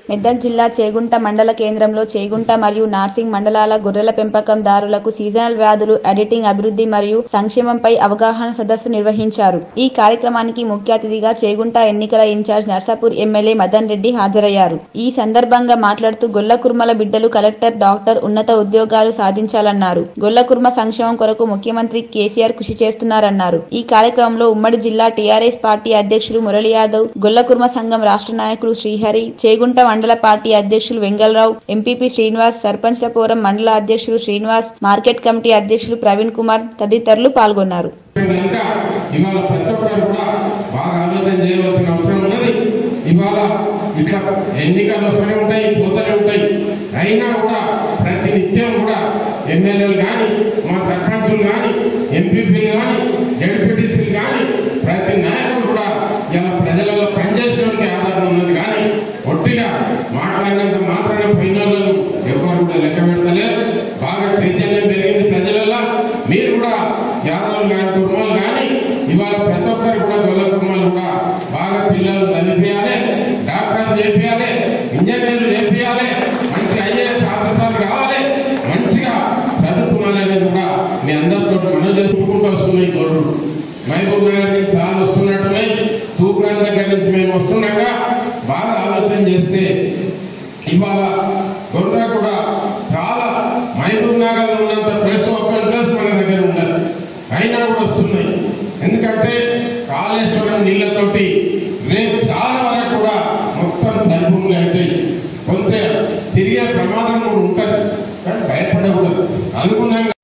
మెదక్ జిల్లా చేగుంట మండల కేంద్రంలో చేగుంట మరియు నార్సింగ్ మండలాల గొర్రెల పెంపకందారులకు సీజనల్ వ్యాధులు ఎడిటింగ్ అభివృద్ధి మరియు సంక్షేమంపై అవగాహన సదస్సు నిర్వహించారు ఈ కార్యక్రమానికి ముఖ్య అతిథిగా చేగుంట ఎన్నికల ఇన్ఛార్జ్ నర్సాపూర్ ఎమ్మెల్యే మదన్ రెడ్డి హాజరయ్యారు ఈ సందర్భంగా మాట్లాడుతూ గొల్ల కుర్మల బిడ్డలు కలెక్టర్ డాక్టర్ ఉన్నత ఉద్యోగాలు సాధించాలన్నారు గొల్ల కుర్మ సంక్షేమం కొరకు ముఖ్యమంత్రి కేసీఆర్ కృషి చేస్తున్నారన్నారు ఈ కార్యక్రమంలో ఉమ్మడి జిల్లా టీఆర్ఎస్ పార్టీ అధ్యక్షులు మురళి యాదవ్ గొల్ల కుర్మ సంఘం రాష్ట్ర నాయకులు శ్రీహరి చేగుంట మండల పార్టీ అధ్యక్షులు వెంగళరావు ఎంపీపీ శ్రీనివాస్ సర్పంచ్ల ఫోరం మండల అధ్యక్షులు శ్రీనివాస్ మార్కెట్ కమిటీ అధ్యక్షులు ప్రవీణ్ కుమార్ తదితరులు పాల్గొన్నారు కనుక ఇవాళ ప్రతి ఒక్కరు కూడా బాగా ఆలోచన చేయవలసిన అవసరం ఉన్నది ఇవాళ ఇట్లా ఎన్నికలు వస్తూనే ఉంటాయి పోతూనే ఉంటాయి అయినా కూడా ప్రతి నిత్యం కూడా ఎమ్మెల్యేలు కానీ మా సర్పంచులు కానీ ఎంపీపీలు కానీ జడ్పీటీసీలు కానీ ప్రతి నాయకుడు కూడా ఇలా ప్రజలలో పనిచేసడానికి ఆధారం ఉన్నది కానీ ఒట్టిగా మాట్లాడినంత మాత్రమే పోయిన వాళ్ళు ఎవరు కూడా లెక్క పెడతలేరు బాగా చైతన్యం పెరిగింది ప్రజలలో మీరు కూడా యాదవులు కానీ కుటుంబాలు కానీ ఇవాళ ప్రతి ఒక్కరు కూడా గొల్ల కుటుంబాలు కూడా బాగా పిల్లలు చదివియాలి డాక్టర్లు చేపియాలి ఇంజనీర్లు చేపియాలి మంచి ఐఏఎస్ ఆఫీసర్లు కావాలి మంచిగా చదువుకోవాలనేది కూడా మీ అందరితో మనం చేసుకుంటూ వస్తున్నాయి గొర్రెలు మహబూబ్ నగర్ నుంచి చాలా వస్తున్నట్టున్నాయి తూప్రాన్ దగ్గర నుంచి మేము వస్తున్నాగా బాగా ఆలోచన చేస్తే ఇవాళ గొర్రె కూడా చాలా మహబూబ్ నగర్ ఉన్నంత ప్లేస్ ఓపెన్ ప్లేస్ మన దగ్గర ఉండదు అయినా కూడా వస్తున్నాయి ఎందుకంటే కాళేశ్వరం నీళ్లతోటి రేపు చాలా వరకు కూడా మొత్తం పరిపూర్ణంగా అవుతాయి కొంత తిరిగే ప్రమాదం కూడా ఉంటుంది కానీ భయపడకూడదు అనుకున్నాం